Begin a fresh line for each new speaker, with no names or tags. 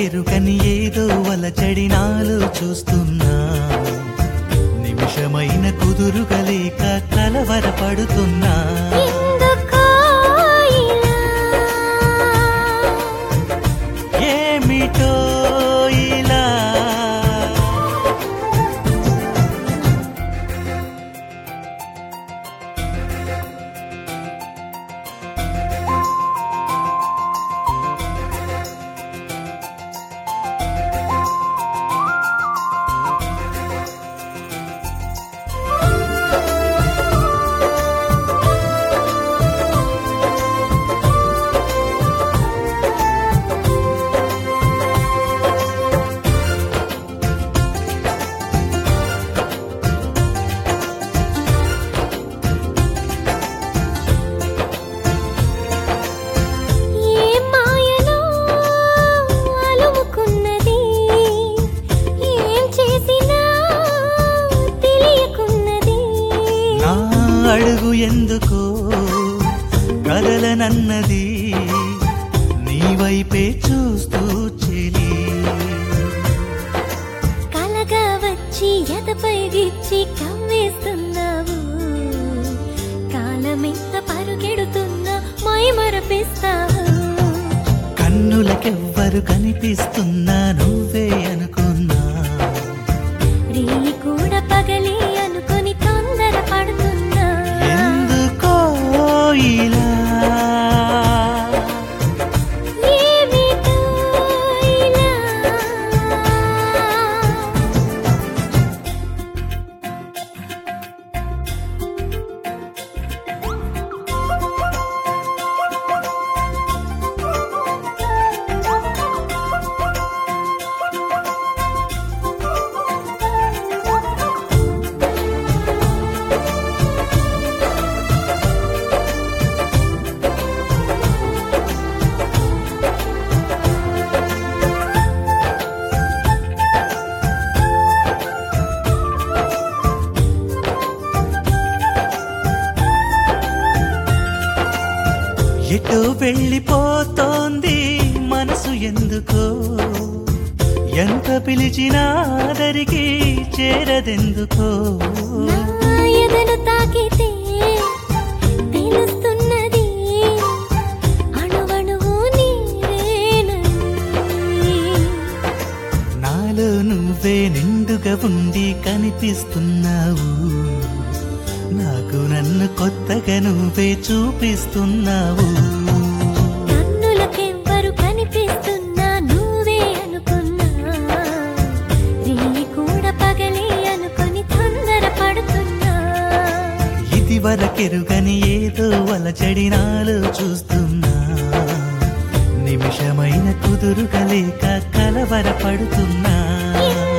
వరకెరుకని ఏదో వలచడి నాలో చూస్తున్నా నిమిషమైన కుదురుగలేక కలవరపడుతున్నా
ఎందుకో ఇలా
ఏమిటో ఇలా
ఏ మాయలో అలుముకున్నది ఏం చేసినా తెలియకున్నది
నా అడుగు ఎందుకో కదలనన్నది నీ వైపే చూస్తూ చెలి
కలగా వచ్చి ఎదపై గిచ్చి కవ్వేస్తున్నావు కాలమెంత పరుగెడుతున్నా మై మరపిస్తావు
కన్నులకెవ్వరు కనిపిస్తున్నా నువ్వే అనుకున్నా
రేయి కూడా పగలే అనుకొని తొందర పడుతున్నా
ఎందుకో ఇలా
ఏమిటో ఇలా
ఎటు వెళ్ళిపోతోంది మనసు ఎందుకో ఎంత పిలిచినా దరికి చేరదెందుకో
నా ఎదను తాకితే తెలుస్తున్నది అణువణువు నీవేనని
నాలో నువ్వే నిండుగా ఉండి కనిపిస్తున్నావు నాకు నన్ను కొత్తగా నువ్వే చూపిస్తున్నావు
కన్నులకెవ్వరు కనిపిస్తున్నా నువ్వే అనుకున్నా రేయి కూడా పగలే అనుకొని తొందర పడుతున్నా
ఇది వరకెరుగని ఏదో వలచడి నాలో చూస్తున్నా నిమిషమైన కుదురుగలేక కలవరపడుతున్నా
ఎందుకో